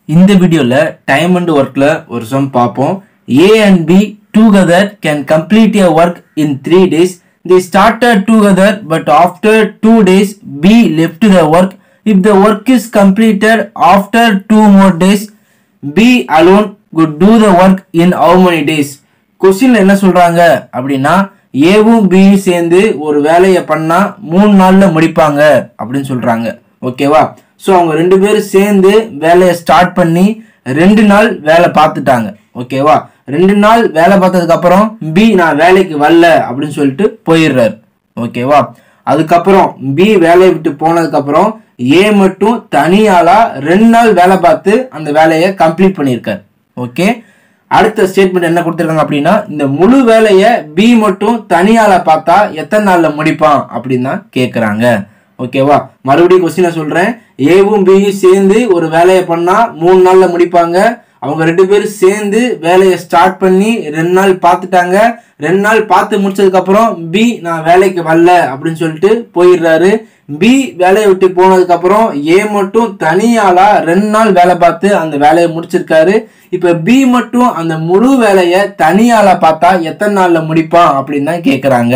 இந்த வீடியோவில் time and ஒர்க்கில் ஒரு சம் பார்ப்போம் A and B together can complete a work in three days they started together but after two days b left the work if the work is completed after two more days b alone could do the work in how many days கொஸ்டின்ல என்ன சொல்றாங்க அப்படின்னா ஏவும் பியும் சேர்ந்து ஒரு வேலையை பண்ணா மூணு நாள்ல முடிப்பாங்க அப்படின்னு சொல்றாங்க ஓகேவா ஸோ அவங்க ரெண்டு பேரும் சேர்ந்து வேலையை ஸ்டார்ட் பண்ணி ரெண்டு நாள் வேலை பார்த்துட்டாங்க ஓகேவா ரெண்டு நாள் வேலை பார்த்ததுக்கு அப்புறம் பி நான் வேலைக்கு வரல அப்படின்னு சொல்லிட்டு போயிடுறாரு ஓகேவா அதுக்கப்புறம் பி வேலையை விட்டு போனதுக்கு அப்புறம் ஏ மட்டும் தனியாளா ரெண்டு நாள் வேலை பார்த்து அந்த வேலையை கம்ப்ளீட் பண்ணியிருக்காரு ஓகே அடுத்த ஸ்டேட்மெண்ட் என்ன கொடுத்துருக்காங்க அப்படின்னா இந்த முழு வேலையை பி மட்டும் தனியால பார்த்தா எத்தனை நாள்ல முடிப்பான் அப்படின்னு தான் கேட்குறாங்க ஓகேவா மறுபடியும் கொஸ்டினை சொல்றேன் ஏவும் பியும் சேர்ந்து ஒரு வேலையை பண்ணா மூணு நாள்ல முடிப்பாங்க அவங்க ரெண்டு பேரும் சேர்ந்து வேலையை ஸ்டார்ட் பண்ணி ரெண்டு நாள் பார்த்துட்டாங்க ரெண்டு நாள் பார்த்து முடிச்சதுக்கு அப்புறம் பி நான் வேலைக்கு வரல அப்படின்னு சொல்லிட்டு போயிடுறாரு பி வேலையை விட்டு போனதுக்கு அப்புறம் ஏ மட்டும் தனியாளா ரெண்டு நாள் வேலை பார்த்து அந்த வேலையை முடிச்சிருக்காரு இப்ப பி மட்டும் அந்த முழு வேலையை தனியாளா பார்த்தா எத்தனை நாள்ல முடிப்பான் அப்படின்னு தான் கேக்குறாங்க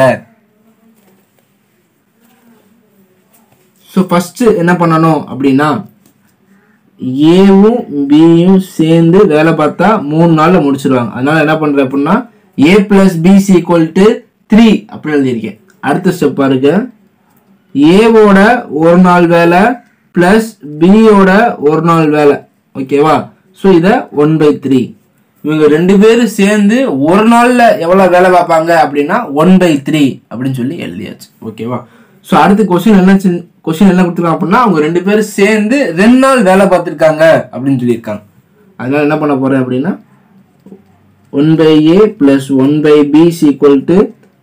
ஸோ ஃபர்ஸ்ட் என்ன பண்ணணும் அப்படின்னா ஏவும் பியும் சேர்ந்து வேலை பார்த்தா மூணு நாள்ல முடிச்சிருவாங்க அதனால என்ன பண்றேன் அப்படின்னா A plus B equal to three அப்படி எழுதியிருக்கேன் அடுத்த ஸ்டெப் பாருங்க ஏவோட ஒரு நாள் வேலை பிளஸ் பியோட ஒரு நாள் வேலை ஓகேவா ஸோ இதை ஒன் பை த்ரீ இவங்க ரெண்டு பேரும் சேர்ந்து ஒரு நாள்ல எவ்வளவு வேலை பார்ப்பாங்க அப்படின்னா ஒன் பை த்ரீ அப்படின்னு சொல்லி எழுதியாச்சு ஓகேவா ஸோ அடுத்த கொஸ்டின் என்ன கொஸ்டின் என்ன கொடுத்துருக்காங்க அப்படின்னா அவங்க ரெண்டு பேரும் சேர்ந்து ரெண்டு நாள் வேலை பார்த்துருக்காங்க அப்படின்னு சொல்லியிருக்காங்க அதனால என்ன பண்ண போறேன் அப்படின்னா one by A plus one by B equal to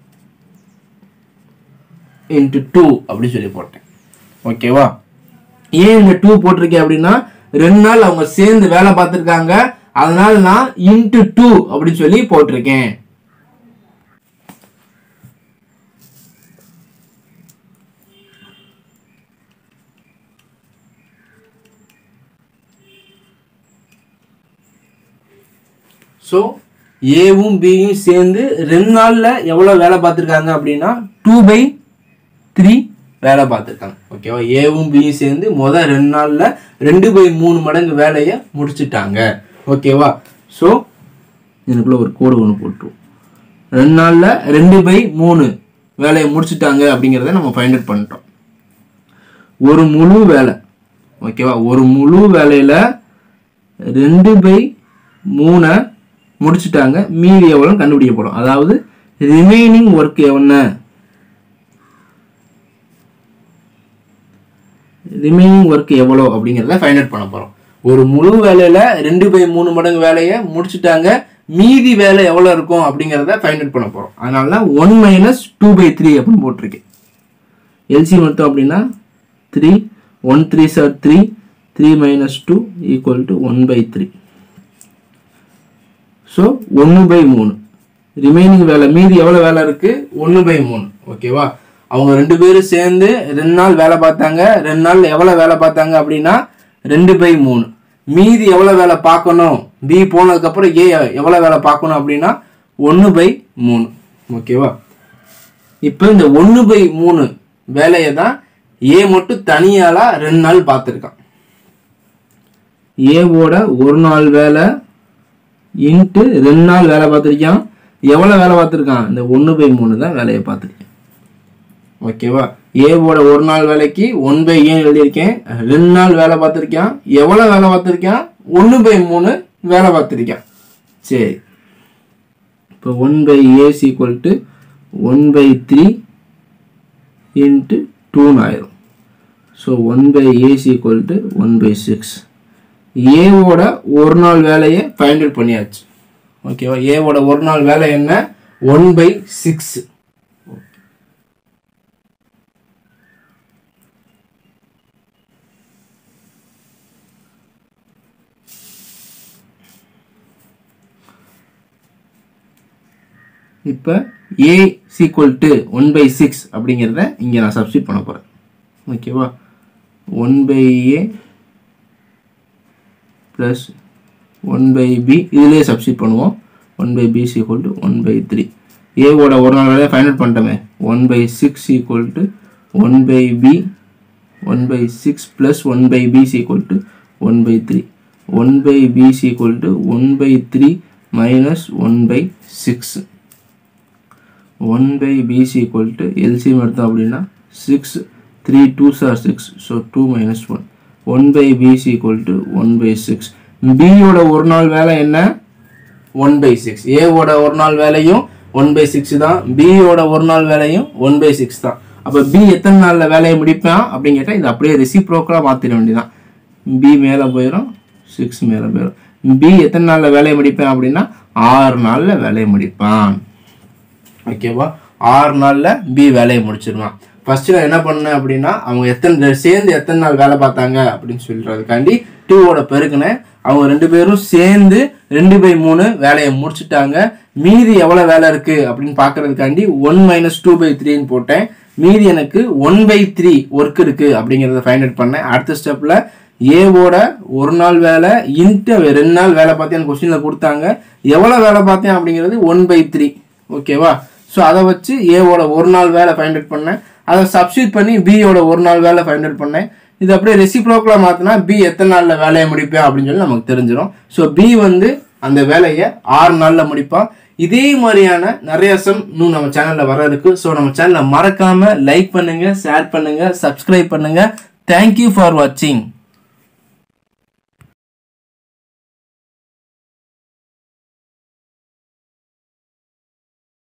into two அப்படின்னு சொல்லி போட்டேன் ஓகேவா ஏன் இந்த டூ போட்டிருக்கேன் அப்படின்னா ரெண்டு நாள் அவங்க சேர்ந்து வேலை பார்த்துருக்காங்க அதனால நான் இன்ட்டு டூ அப்படின்னு சொல்லி போட்டிருக்கேன் ஸோ ஏவும் பியும் சேர்ந்து ரெண்டு நாளில் எவ்வளோ வேலை பார்த்துருக்காங்க அப்படின்னா டூ பை த்ரீ வேலை பார்த்துருக்காங்க ஓகேவா ஏவும் பியும் சேர்ந்து மொதல் ரெண்டு நாளில் ரெண்டு பை மூணு மடங்கு வேலையை முடிச்சிட்டாங்க ஓகேவா ஸோ எனக்குள்ள ஒரு கோடு ஒன்று போட்டுருவோம் ரெண்டு நாளில் ரெண்டு பை மூணு வேலையை முடிச்சிட்டாங்க அப்படிங்கிறத நம்ம ஃபைண்ட் அவுட் பண்ணிட்டோம் ஒரு முழு வேலை ஓகேவா ஒரு முழு வேலையில் ரெண்டு பை மூணை முடிச்சிட்டாங்க மீதி எவ்வளோ கண்டுபிடிக்கப்படும் அதாவது ரிமைனிங் ஒர்க் என்ன ரிமைனிங் ஒர்க் எவ்வளோ அப்படிங்கிறத ஃபைண்ட் அவுட் பண்ண போகிறோம் ஒரு முழு வேலையில் ரெண்டு பை மூணு மடங்கு வேலையை முடிச்சிட்டாங்க மீதி வேலை எவ்வளோ இருக்கும் அப்படிங்கிறத ஃபைண்ட் அவுட் பண்ண போகிறோம் அதனால தான் one minus two by three அப்படின்னு போட்டிருக்கேன் எல்சி மட்டும் அப்படின்னா three one three sir three three minus two equal to one by three so ஒன்று பை மூணு ரிமைனிங் வேலை மீதி எவ்வளோ வேலை இருக்குது ஒன்று பை மூணு ஓகேவா அவங்க ரெண்டு பேரும் சேர்ந்து ரெண்டு நாள் வேலை பார்த்தாங்க ரெண்டு நாள் எவ்வளோ வேலை பார்த்தாங்க அப்படின்னா ரெண்டு பை மூணு மீதி எவ்வளோ வேலை பார்க்கணும் பி போனதுக்கப்புறம் ஏ எவ்வளோ வேலை பார்க்கணும் அப்படின்னா ஒன்று பை மூணு ஓகேவா இப்போ இந்த ஒன்று பை மூணு வேலையை தான் ஏ மட்டும் தனியாளா ரெண்டு நாள் பார்த்துருக்கான் ஏவோட ஒரு நாள் வேலை இன்ட்டு ரெண்டு நாள் வேலை பார்த்துருக்கான் எவ்வளோ வேலை பார்த்துருக்கான் இந்த ஒன்று பை மூணு தான் வேலையை பார்த்துருக்கேன் ஓகேவா ஏவோட ஒரு நாள் வேலைக்கு ஒன் பை ஏன்னு எழுதியிருக்கேன் ரெண்டு நாள் வேலை பார்த்துருக்கான் எவ்வளோ வேலை பார்த்துருக்கான் ஒன்று பை மூணு வேலை பார்த்துருக்கான் சரி இப்போ one by A's equal to one by three into டூன்னு ஆயிரும் so one by A's equal to one by six ஏவோட ஒரு நாள் வேலையை ஃபைண்ட் அவுட் பண்ணியாச்சு ஓகேவா ஏவோட ஒரு நாள் வேலை என்ன ஒன் பை சிக்ஸ் இப்போ A equal to one by six அப்படிங்கிறத இங்கே நான் சப்ஸ்டிட் பண்ண போகிறேன் ஓகேவா one by A plus one by B இதுலேயே சப்ஸ்டிட் பண்ணுவோம் one by B equal to one by three ஏவோட ஒரு நாள் வேலையை ஃபைண்ட் அவுட் பண்ணிட்டோமே one by six equal to one by B one by six plus one by B equal to one by three one by B equal to one by three minus one by six one by BC equal to LCM எடுத்தோம் அப்படின்னா six three two sir six so two minus one one by BC equal to one by six பியோட ஒரு நாள் வேலை என்ன one by six ஏவோட ஒரு நாள் வேலையும் ஒன் பை சிக்ஸ் தான் பியோட ஒரு நாள் வேலையும் ஒன் பை சிக்ஸ் தான் அப்போ பி எத்தனை நாளில் வேலையை முடிப்பான் அப்படின்னு கேட்டால் இது அப்படியே ரெசிப்ரோக்கலாக மாற்றிட வேண்டியதான் பி மேலே போயிடும் சிக்ஸ் மேலே போயிடும் பி எத்தனை நாளில் வேலையை முடிப்பேன் அப்படின்னா ஆறு நாளில் வேலையை முடிப்பான் ஓகேவா ஆறு நாளில் பி வேலையை முடிச்சிருவான் ஃபர்ஸ்ட் நான் என்ன பண்ணேன் அப்படின்னா அவங்க எத்தனை சேர்ந்து எத்தனை நாள் வேலை பார்த்தாங்க அப்படின்னு சொல்றதுக்காண்டி டூவோட பெருக்கினேன் அவங்க ரெண்டு பேரும் சேர்ந்து ரெண்டு பை மூணு வேலையை முடிச்சுட்டாங்க மீதி எவ்வளோ வேலை இருக்கு அப்படின்னு பார்க்கறதுக்காண்டி ஒன் மைனஸ் டூ பை த்ரீன்னு போட்டேன் மீதி எனக்கு ஒன் பை த்ரீ ஒர்க் இருக்கு அப்படிங்கிறத ஃபைண்ட் அவுட் பண்ணேன் அடுத்த ஸ்டெப்ல ஏவோட ஒரு நாள் வேலை இன்ட்டு ரெண்டு நாள் வேலை பார்த்து எனக்கு கொஸ்டினில் கொடுத்தாங்க எவ்வளோ வேலை பார்த்தேன் அப்படிங்கிறது ஒன் பை த்ரீ ஓகேவா ஸோ அதை வச்சு ஏவோட ஒரு நாள் வேலை ஃபைண்ட் அவுட் பண்ணேன் அதை சப்ஸ்டியூட் பண்ணி பியோட ஒரு நாள் வேலை ஃபைண்ட் அவுட் பண்ணேன் இது அப்படியே ரெசிப்ரோக்கலாக மாற்றினா பி எத்தனை நாளில் வேலையை முடிப்பேன் அப்படின்னு சொல்லி நமக்கு தெரிஞ்சிடும் ஸோ பி வந்து அந்த வேலையை ஆறு நாளில் முடிப்பான் இதே மாதிரியான நிறைய சம் இன்னும் நம்ம சேனலில் வர இருக்கு ஸோ நம்ம சேனலை மறக்காம லைக் பண்ணுங்க ஷேர் பண்ணுங்க சப்ஸ்கிரைப் பண்ணுங்க தேங்க்யூ ஃபார் வாட்சிங்